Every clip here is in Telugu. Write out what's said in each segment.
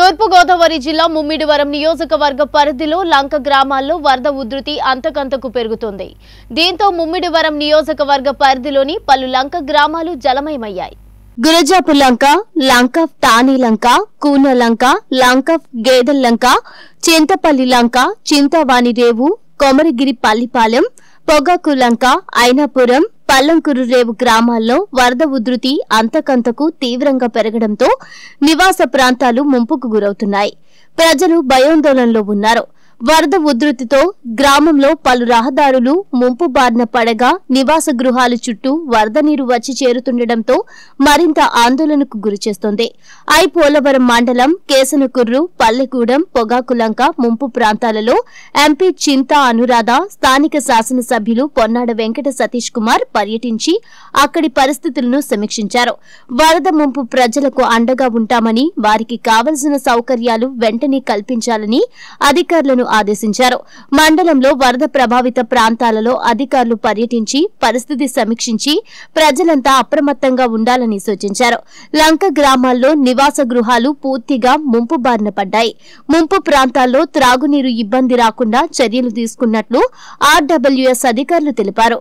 తూర్పుగోదావరి జిల్లా ముమ్మిడివరం నియోజకవర్గ పరిధిలో లంక గ్రామాల్లో వరద ఉధృతి అంతకంతకు పెరుగుతుంది దీంతో ముమ్మిడివరం నియోజకవర్గ పరిధిలోని పలు లంక గ్రామాలు జలమయమయ్యాయి గురజాపు లంక లంక తాని లంక కూన లంక లంక గేదెల్ లంక చింతపల్లి లంక చింతవాణి రేవు కొమరగిరి పల్లిపాలెం పొగాకు లంక ఐనాపురం పల్లంకురు రేవు గ్రామాల్లో వరద ఉధృతి అంతకంతకు తీవ్రంగా పెరగడంతో నివాస ప్రాంతాలు ముంపుకు గురవుతున్నాయి ప్రజలు భయాందోళనలో ఉన్నారు వరద ఉధృతితో గ్రామంలో పలు రహదారులు ముంపు బారిన పడగా నివాస గృహాల చుట్టూ వరద నీరు వచ్చి చేరుతుండటంతో మరింత ఆందోళనకు గురిచేస్తోంది ఐ పోలవరం మండలం కేసనకుర్రు పల్లెగూడెం పొగాకులంక ముంపు ప్రాంతాలలో ఎంపీ చింతా అనురాధ స్థానిక శాసనసభ్యులు పొన్నాడ వెంకట సతీష్ కుమార్ పర్యటించి అక్కడి పరిస్థితులను సమీక్షించారు వరద ముంపు ప్రజలకు అండగా ఉంటామని వారికి కావలసిన సౌకర్యాలు వెంటనే కల్పించాలని అధికారులను ఆదేశించారు మండలంలో వరద ప్రభావిత ప్రాంతాలలో అధికారులు పర్యటించి పరిస్థితి సమీక్షించి ప్రజలంతా అప్రమత్తంగా ఉండాలని సూచించారు లంక గ్రామాల్లో నివాస గృహాలు పూర్తిగా ముంపు బారిన పడ్డాయి ముంపు ప్రాంతాల్లో త్రాగునీరు ఇబ్బంది రాకుండా చర్యలు తీసుకున్నట్లు ఆర్డబ్ల్యూఎస్ అధికారులు తెలిపారు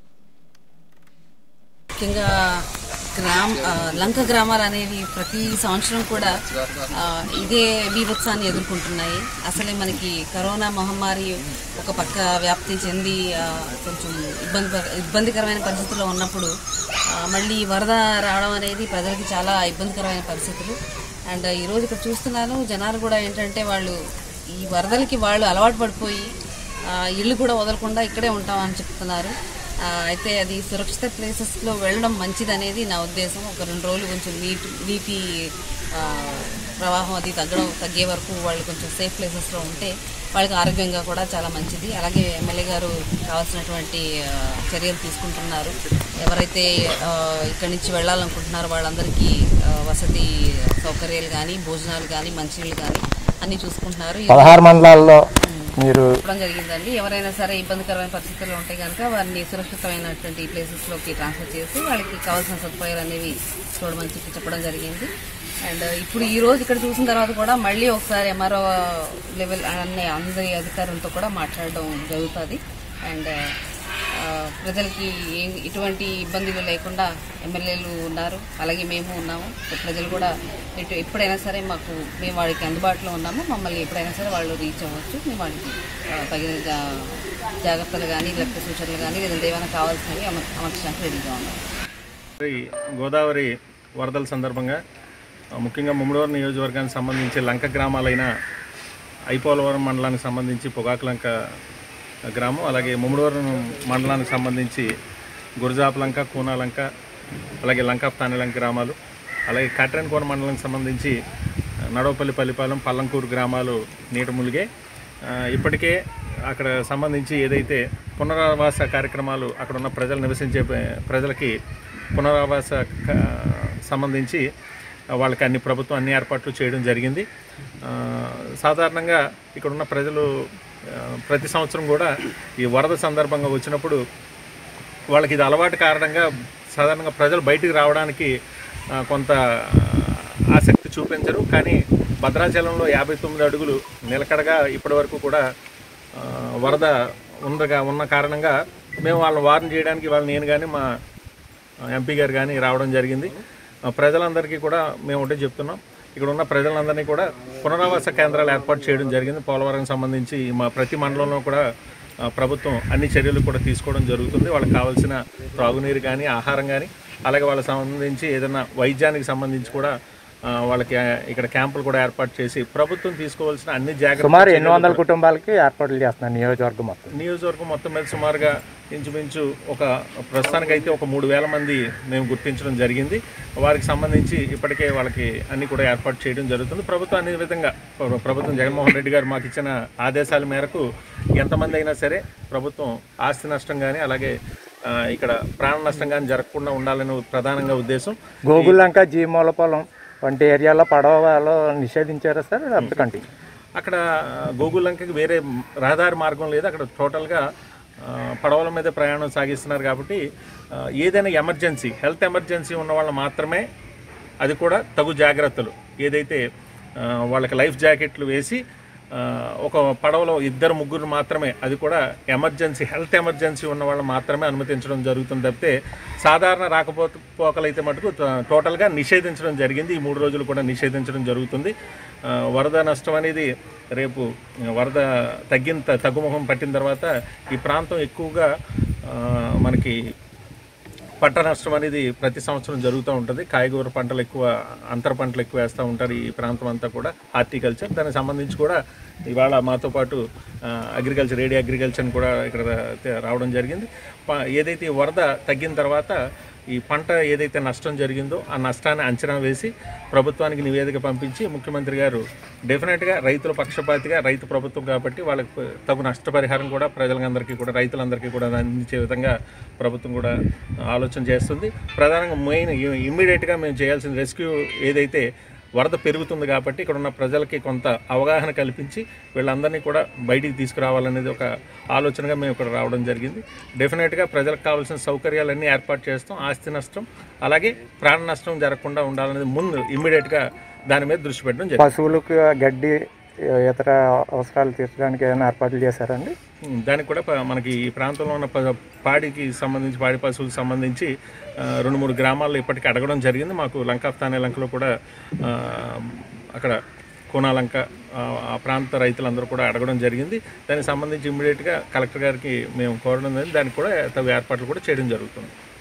ముఖ్యంగా గ్రామ ఆ, లంక గ్రామాలు అనేవి ప్రతి సంవత్సరం కూడా ఆ, ఇదే బీభత్సాన్ని ఎదుర్కొంటున్నాయి అసలే మనకి కరోనా మహమ్మారి ఒక పక్క వ్యాప్తి చెంది ఆ, కొంచెం ఇబ్బంది ప- ఇబ్బందికరమైన పరిస్థితుల్లో ఉన్నప్పుడు ఆ, మళ్ళీ వరద రావడం అనేది ప్రజలకి చాలా ఇబ్బందికరమైన పరిస్థితులు అండ్ ఈరోజు ఇక్కడ చూస్తున్నాను జనాలు కూడా ఏంటంటే వాళ్ళు ఈ వరదలకి వాళ్ళు అలవాటు పడిపోయి ఆ, ఇల్లు కూడా వదలకుండా ఇక్కడే ఉంటామని చెప్తున్నారు ఆ, అయితే అది సురక్షిత ప్లేసెస్లో వెళ్ళడం మంచిది అనేది నా ఉద్దేశం ఒక రెండు రోజులు కొంచెం నీటి నీటి ఆ, ప్రవాహం అది తగ్గడం తగ్గే వరకు వాళ్ళు కొంచెం సేఫ్ ప్లేసెస్లో ఉంటే వాళ్ళకి ఆరోగ్యంగా కూడా చాలా మంచిది అలాగే ఎమ్మెల్యే గారు కావాల్సినటువంటి ఆ, చర్యలు తీసుకుంటున్నారు ఎవరైతే ఆ, ఇక్కడి నుంచి వెళ్ళాలనుకుంటున్నారో వాళ్ళందరికీ ఆ, వసతి సౌకర్యాలు కానీ భోజనాలు కానీ మంచినీళ్ళు కానీ అన్నీ చూసుకుంటున్నారు ఈ పదహారు మండలాల్లో మీరు చెప్పడం జరిగిందండి ఎవరైనా సరే ఇబ్బందికరమైన పరిస్థితుల్లో ఉంటే కనుక వారిని సురక్షితమైనటువంటి ప్లేసెస్లోకి ట్రాన్స్ఫర్ చేసి వాళ్ళకి కావాల్సిన సదుపాయాలు అనేవి చూడమని చెప్పి చెప్పడం జరిగింది అండ్ ఇప్పుడు ఈ రోజు ఇక్కడ చూసిన తర్వాత కూడా మళ్ళీ ఒకసారి ఎంఆర్ఓ లెవెల్ అన్ని అందరి అధికారులతో కూడా మాట్లాడడం జరుగుతుంది అండ్ ఆ, ప్రజలకి ఏ- ఎటువంటి ఇబ్బందులు లేకుండా ఎమ్మెల్యేలు ఉన్నారు అలాగే మేము ఉన్నాము సో ప్రజలు కూడా ఎటు ఎప్పుడైనా సరే మాకు మేము వాడికి అందుబాటులో ఉన్నాము మమ్మల్ని ఎప్పుడైనా సరే వాళ్ళు రీచ్ అవ్వచ్చు మేము వాళ్ళకి ఆ, తగిన జా- జాగ్రత్తలు కానీ లేకపోతే సూచనలు కానీ లేదంటే ఏమైనా కావాల్సినవి అమర్ అమర్చడానికి రెడీగా ఉన్నాం ఈ గోదావరి వరదల సందర్భంగా ఆ, ముఖ్యంగా ముమ్మడివరం నియోజకవర్గానికి సంబంధించి లంక గ్రామాలైన ఐపోలవరం మండలానికి సంబంధించి పొగాకు లంక గ్రామం అలాగే ముమ్మడివరం మండలానికి సంబంధించి గురజాపలంక కూనాలంక అలాగే లంక తానిలంక గ్రామాలు అలాగే కట్రన్కోన మండలానికి సంబంధించి నడవపల్లి పల్లిపాలెం పల్లంకూరు గ్రామాలు నీట మునిగే ఆ, ఇప్పటికే అక్కడ సంబంధించి ఏదైతే పునరావాస కార్యక్రమాలు అక్కడ ఉన్న ప్రజలు నివసించే ప్ర- ప్రజలకి పునరావాస క- సంబంధించి వాళ్ళకి అన్ని ప్రభుత్వం అన్ని ఏర్పాట్లు చేయడం జరిగింది ఆ, సాధారణంగా ఇక్కడ ఉన్న ప్రజలు ఆ, ప్రతి సంవత్సరం కూడా ఈ వరద సందర్భంగా వచ్చినప్పుడు వాళ్ళకి ఇది అలవాటు కారణంగా సాధారణంగా ప్రజలు బయటికి రావడానికి ఆ, కొంత ఆసక్తి చూపించరు కానీ భద్రాచలంలో యాభై తొమ్మిది అడుగులు నిలకడగా ఇప్పటివరకు కూడా ఆ, వరద ఉండగా ఉన్న కారణంగా మేము వాళ్ళని వార్న్ చేయడానికి వాళ్ళు నేను కానీ మా ఎంపీ గారు కానీ రావడం జరిగింది ఆ, ప్రజలందరికీ కూడా మేము ఒకటే చెప్తున్నాం ఇక్కడ ఉన్న ప్రజలందరినీ కూడా పునరావాస కేంద్రాలు ఏర్పాటు చేయడం జరిగింది పోలవరం సంబంధించి మా ప్రతి మండలంలో కూడా ఆ, ప్రభుత్వం అన్ని చర్యలు కూడా తీసుకోవడం జరుగుతుంది వాళ్ళకి కావాల్సిన త్రాగునీరు కానీ ఆహారం కానీ అలాగే వాళ్ళకి సంబంధించి ఏదైనా వైద్యానికి సంబంధించి కూడా ఆ, వాళ్ళకి ఆ, ఇక్కడ క్యాంపులు కూడా ఏర్పాటు చేసి ప్రభుత్వం తీసుకోవాల్సిన అన్ని జాగ్రత్తలు సుమారు ఎన్ని వందల కుటుంబాలకి ఏర్పాట్లు చేస్తున్నారు నియోజకవర్గం మొత్తం నియోజకవర్గం మొత్తం మీద సుమారుగా ఇంచుమించు ఒక ప్రస్తుతానికైతే ఒక మూడు వేల మంది మేము గుర్తించడం జరిగింది వారికి సంబంధించి ఇప్పటికే వాళ్ళకి అన్ని కూడా ఏర్పాటు చేయడం జరుగుతుంది ప్రభుత్వం అన్ని విధంగా ప్ర- ప్రభుత్వం జగన్మోహన్ రెడ్డి గారు మాకు ఇచ్చిన ఆదేశాల మేరకు ఎంతమంది అయినా సరే ప్రభుత్వం ఆస్తి నష్టం కానీ అలాగే ఆ, ఇక్కడ ప్రాణ నష్టం కానీ జరగకుండా ఉండాలనే ప్రధానంగా ఉద్దేశం గోగులంక జీమూలపొలం వంటి ఏరియాలో పడవలో నిషేధించారా సార్ అంతకంటే అక్కడ గోగులంకకి వేరే రహదారి మార్గం లేదు అక్కడ టోటల్గా ఆ, పడవల మీద ప్రయాణం సాగిస్తున్నారు కాబట్టి ఆ, ఏదైనా ఎమర్జెన్సీ హెల్త్ ఎమర్జెన్సీ ఉన్న వాళ్ళు మాత్రమే అది కూడా తగు జాగ్రత్తలు ఏదైతే ఆ, వాళ్ళకి లైఫ్ జాకెట్లు వేసి ఆ, ఒక పడవలో ఇద్దరు ముగ్గురు మాత్రమే అది కూడా ఎమర్జెన్సీ హెల్త్ ఎమర్జెన్సీ ఉన్న వాళ్ళు మాత్రమే అనుమతించడం జరుగుతుంది తప్పితే సాధారణ రాకపోతే పోకలైతే మటుకు ట- టోటల్గా నిషేధించడం జరిగింది ఈ మూడు రోజులు కూడా నిషేధించడం జరుగుతుంది ఆ, వరద నష్టం అనేది రేపు వరద తగ్గిన త- తగ్గుముఖం పట్టిన తర్వాత ఈ ప్రాంతం ఎక్కువగా ఆ, మనకి పంట నష్టం అనేది ప్రతి సంవత్సరం జరుగుతూ ఉంటుంది కాయగూర పంటలు ఎక్కువ అంతర పంటలు ఎక్కువ వేస్తూ ఉంటారు ఈ ప్రాంతం అంతా కూడా హార్టికల్చర్ దానికి సంబంధించి కూడా ఇవాళ మాతో పాటు అగ్రికల్చర్ రేడియో అగ్రికల్చర్ కూడా ఇక్కడ తే- రావడం జరిగింది ప- ఏదైతే ఈ వరద తగ్గిన తర్వాత ఈ పంట ఏదైతే నష్టం జరిగిందో ఆ నష్టాన్ని అంచనా వేసి ప్రభుత్వానికి నివేదిక పంపించి ముఖ్యమంత్రి గారు డెఫినెట్గా రైతుల పక్షపాతిగా రైతు ప్రభుత్వం కాబట్టి వాళ్ళకి ప- తగు నష్టపరిహారం కూడా ప్రజలందరికీ కూడా రైతులందరికీ కూడా అందించే విధంగా ప్రభుత్వం కూడా ఆలోచన చేస్తుంది ప్రధానంగా మెయిన్ ఇమ్మీడియట్గా మేము చేయాల్సిన రెస్క్యూ ఏదైతే వరద పెరుగుతుంది కాబట్టి ఇక్కడ ఉన్న ప్రజలకి కొంత అవగాహన కల్పించి వీళ్ళందరినీ కూడా బయటికి తీసుకురావాలనేది ఒక ఆలోచనగా మేము ఇక్కడ రావడం జరిగింది డెఫినెట్గా ప్రజలకు కావాల్సిన సౌకర్యాలన్నీ ఏర్పాటు చేస్తాం ఆస్తి నష్టం అలాగే ప్రాణ నష్టం జరగకుండా ఉండాలనేది ముందు ఇమ్మీడియట్గా దాని మీద దృష్టి పెట్టడం జరిగింది పశువులకు గడ్డి ఇతర అవసరాలు తీర్చడానికి ఏమైనా ఏర్పాట్లు చేశారండి ఉమ్, దానికి కూడా ప- మనకి ఈ ప్రాంతంలో ఉన్న ప- పాడికి సంబంధించి పాడి పశువులకు సంబంధించి ఆ, రెండు మూడు గ్రామాల్లో ఇప్పటికీ అడగడం జరిగింది మాకు లంకాఫ్తానే లంకలో కూడా ఆ, అక్కడ కోనాలంక ఆ, ఆ ప్రాంత రైతులందరూ కూడా అడగడం జరిగింది దానికి సంబంధించి ఇమ్మీడియట్గా కలెక్టర్ గారికి మేము కోరడం జరిగింది దానికి కూడా తగు ఏర్పాట్లు కూడా చేయడం జరుగుతుంది